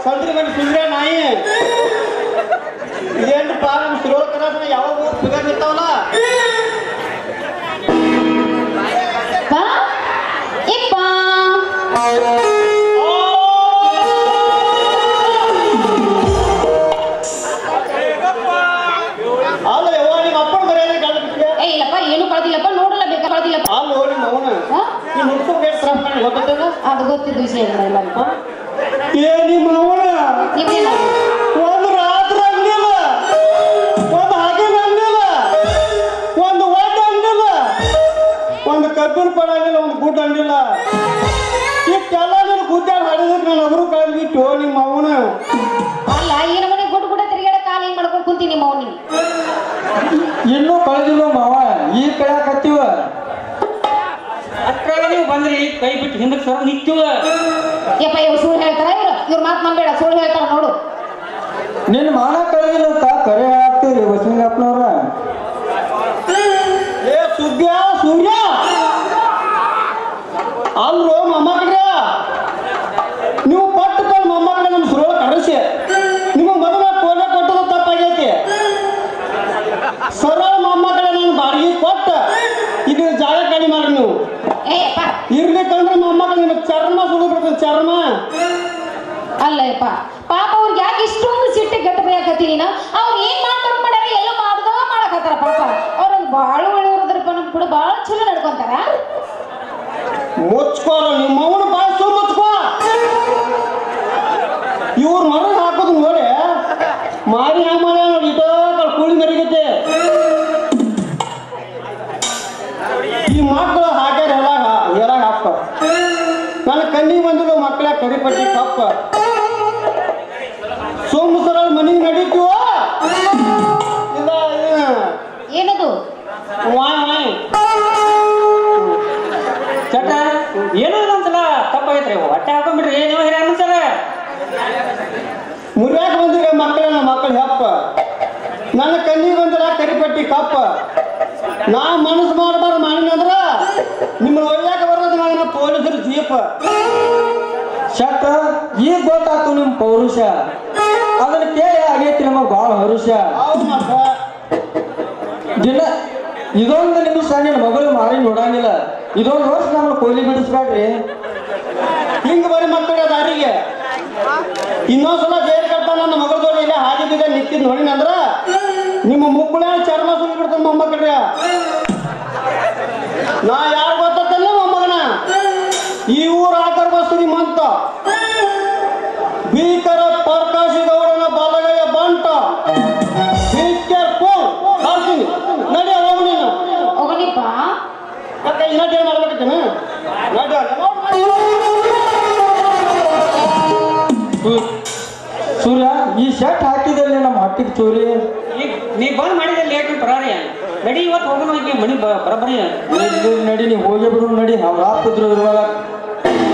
ಸಂತ್ರಿ ಮನೆ ಸುಂದ್ರ ನಾಯಿ ಇದೇನ್ರಪ್ಪ ನಮ್ಮ ತಿರುವಳ್ಕರ ಯಾವಾಗ ಊರ್ ಫಿಗರ್ ನಿಂತಾವಲ್ಲ ಪಾ ಇಪ್ಪ ಅಲ್ಲ ಯವ್ವ ನಿಮ್ಮ ಅಪ್ಪನ ಬರೆಯೋದೇ ಗಂಡ ಬಿಟ್ಟಿಗೆ ಏ ಇಲ್ಲಪ್ಪ ಏನು ಕಳ್ದಿಲ್ಲಪ್ಪ ನೋಡಲ್ಲ ಬೇಕಾ ಕಳ್ದಿಲ್ಲಪ್ಪ ಅಲ್ಲ ನಿಮ್ಮ ಅವನ ಹಾ? ಈ ಹುಡ್ಕೊಂಡು ಎಷ್ಟು ತ್ರಾಸ ಮಾಡಿ ಗೊತ್ತೈತಲ್ಲ ಅದು ಗೊತ್ತಿದ್ದು ವಿಷಯ ಎಲ್ಲರಿಗೂ ಏ ನಿಮ್ಮ ಅವನ ನೀವೇನ ಒಂದು ರಾತ್ರಿ ಅಂದಿಲ್ಲ ಒಂದು ಹಗಲು ಅಂದಿಲ್ಲ ಒಂದು ಒಡ್ಡ ಅಂದಿಲ್ಲ ಒಂದು ಕಬ್ಬಿನ ಪಡ ಅಂದಿಲ್ಲ ಒಂದು ಗುಡ್ಡ ಅಂದಿಲ್ಲ ಇಷ್ಟೆಲ್ಲ ನೀನು ಗುದ್ದಾಡಿ ಹಾಡಿದಕ್ಕೆ ನಾನು ಅವರು ಕಳೆದ್ಬಿಟ್ಟು ನಿಮ್ಮ ಅವನ ಅಲ್ಲ ಈ ನಮ್ಮನೆ ಗುಡ್ ಗುಡ ತಿರುಗಾಡ ಕಾಲ ಹಿಂಗ್ ಮಾಡ್ಕೊಂಡು ಕುಂತೀನಿ ಮೌನಿ ಇನ್ನೂ ಕಳೆದಿಲ್ಲ ಮಾವ ಈ ಕಳ್ಯಾಕತ್ತೀವ ಅಷ್ಟ್ರಾಗ ನೀವು ಬಂದ್ರಿ ಕೈ ಬಿಟ್ಟು ಹಿಂದಕ್ಕೆ ಸರ್ ನಿಂತೀವ ಯಪ್ಪ ಇವ್ರು ಸುಳ್ಳು ಹೇಳ್ತಾರ ಇವ್ರು ಇವ್ರ ಮಾತು ನಂಬೇಡ ಸುಳ್ಳು ಹೇಳ್ತಾರ ನೋಡು ನಿನ್ನ ಮಾನ ಕಳೆದಿಲ್ಲ ಅಂತ ಕರೆ ಹಾಕ್ತೀರಿ ಬಸಲಿಂಗಪ್ಪನವ್ರ ಏ ಸುದ್ಯ ಸೂರ್ಯ ಅಲ್ರೋ ಮೊಮ್ಮಕ್ಳ್ರ ನೀವು ಪಟ್ಟು ತಂದು ಮೊಮ್ಮಕ್ಳ ನಮ್ಮ ಸುರಳ ಕರೆಸಿ ನಿಮಗೆ ಮೊದಲ ಕೋಲೆ ಕೊಟ್ಟದ ತಪ್ಪಾಗೈತಿ ಸರಳ ಮೊಮ್ಮಕ್ಕಳ ನಾನು ಬಾಡಿಗೆ ಕೊಟ್ಟ ಇದು ಜಾಗ ಕಡಿಮೆ ಮಾಡ್ರಿ ನೀವು ಏ ಯಪ್ಪ ಇರ್ಲಿಕ್ಕಂದ್ರೆ ಮೊಮ್ಮಕ್ಳು ನಿಮಗೆ ಚರ್ಮ ಸುಡು ಬಿಡ್ತದೆ ಚರ್ಮ ಅಲ್ಲ ಯಪ್ಪ ಪಾಪ ಅವ್ರಿಗೆ ಯಾಕೆ ಇಷ್ಟೊಂದು ಸಿಟ್ಟಿ ಗಟ್ಟ ಬೇಕತ್ತಿ ನೀನು ಅವ್ರು ಏನ್ ಮಾಡ್ತಾರ ಮಾಡ್ಯಾರ ಎಲ್ಲ ಮಾಡ್ದ ಮಾಡಕತ್ತಾರ ಪಾಪ ಅವ್ರೊಂದು ಭಾಳ ಒಳ್ಳೆಯವ್ರದ್ರಪ್ಪ ನಮ್ ಕೂಡ ಭಾಳ ಚಲೋ ನಡ್ಕೊಂತಾರ ಮುಚ್ಕೋರ ನಿಮ್ಮ ಅವನ ಬಾಯಿ ಸು ಮುಚ್ಕೋ ಇವ್ರ ಮರ ಹಾಕೋದು ನೋಡಿ ಮಾರಿ ಹ್ಯಾಂಗ ಮಾಡ್ಯಾರ ನೋಡಿ ಇಟೋ ಕೂಳಿ ಮೆರಗೈತೆ ಈ ಮಕ್ಕಳು ಹಾಕ್ಯಾರ ಹೇಳಾಗ ಹೇಳಾಗ ಹಾಕ ನನ್ನ ಕಣ್ಣಿಗೆ ಬಂದಿಲ್ಲ ಮಕ್ಕಳ ಕರಿಪಟ್ಟಿ ಕಪ್ಪ ಸೋಮ ಸರಳ ಮನೆಗೆ ನಡೀತೀವ ಇಲ್ಲ ಇದು ಏನದು ವಾಯ್ ವಾಯ್ ಚಟ ಏನೋ ಒಂದ್ಸಲ ತಪ್ಪಾಗೈತ್ರಿ ಹೊಟ್ಟೆ ಹಾಕೊಂಡ್ಬಿಡ್ರಿ ನೀವು ಹಿರಿಯ ಅನ್ಸಲ್ಲ ಮುರಿಯಾಕ ಬಂದಿರ ಮಕ್ಕಳ ನಮ್ಮ ಮಕ್ಕಳು ಹೆಪ್ಪ ನನ್ನ ಕಣ್ಣಿಗೆ ಬಂದಿರ ಕರಿಪಟ್ಟಿ ಕಪ್ಪ ನಾ ಮನಸ್ಸು ಮಾಡಬಾರ್ದು ಮಾಡಿನಂದ್ರ ನಿಮ್ಮ ಒಯ್ಯಾಕ ಬರೋದು ನನ್ನ ಪೊಲೀಸರು ಜೀಪ್ ಶಟ್ ಈಗ ಗೊತ್ತಾಯ್ತು ನಿಮ್ ಪೌರುಷ ಅದನ್ನ ಕೇಳಿ ಆಗೈತಿ ನಮಗ್ ಭಾಳ ಹರುಷ ಹೌದು ಮತ್ತ ದಿನ ಇದೊಂದು ನಿಮಿಷ ನಿನ್ನ ಮಗಳು ಮಾರಿ ನೋಡಂಗಿಲ್ಲ ಇದೊಂದು ವರ್ಷ ನಮ್ಮನ್ನ ಕೊಯ್ಲಿ ಬಿಡಿಸ್ಬೇಡ್ರಿ ಹಿಂಗ ಬರೀ ಮಕ್ಕಳ ದಾರಿಗೆ ಇನ್ನೊಂದ್ಸಲ ಜೈಲ್ ಕಟ್ಟ ನನ್ನ ಮಗಳ ಜೋಡಿ ಇಲ್ಲ ಹಾದಿ ಬೀಗ ನಿಂತಿದ್ ನೋಡಿನಂದ್ರ ನಿಮ್ಮ ಮುಕ್ಕಳ ಚರ್ಮ ಸುಲಿ ಬಿಡ್ತಾನ ಮೊಮ್ಮಕ್ಕಳ್ರ ನಾ ಯಾರು ಗೊತ್ತಲ್ಲ ಮೊಮ್ಮಗನ ಈ ಊರ ಆಕರ್ ಬಸ್ರಿ ಮಂತ ಭೀಕರ ಪ್ರಕಾಶಿ ಗೌಡನ ಬಾಲಗಯ್ಯ ಬಂಟ ಭೀಕರ್ ಪೋಲ್ ಹಾಕ್ತೀನಿ ನಡಿ ಹೋಗು ನೀನು ಹೋಗನಿಪ್ಪ ಮತ್ತೆ ಇನ್ನೊಂದು ಏನು ಮಾಡ್ಬೇಕತ್ತೇನೆ ನಡಿ ಸೂ- ಸೂರ್ಯ ಈ ಶರ್ಟ್ ಹಾಕಿದಲ್ಲಿ ನಮ್ಮ ಹಟ್ಟಿಗೆ ಚೋರಿ ಈಗ ನೀ ಬಂದ್ ಮಾಡಿದ್ರೆ ಲೇಟ್ ಬರಾರಿ ನಡಿ ಇವತ್ತು ಹೋಗೋಣ ಈಗ ಮನಿ ಬ- ಬರಬರಿ ಇಲ್ಲಿ ನಡಿ ನೀವು ಹೋಗಿ ಬಿಡು ನಡಿ ಅವ್ರು ಹಾಕಿದ್ರು ಇರುವಾಗ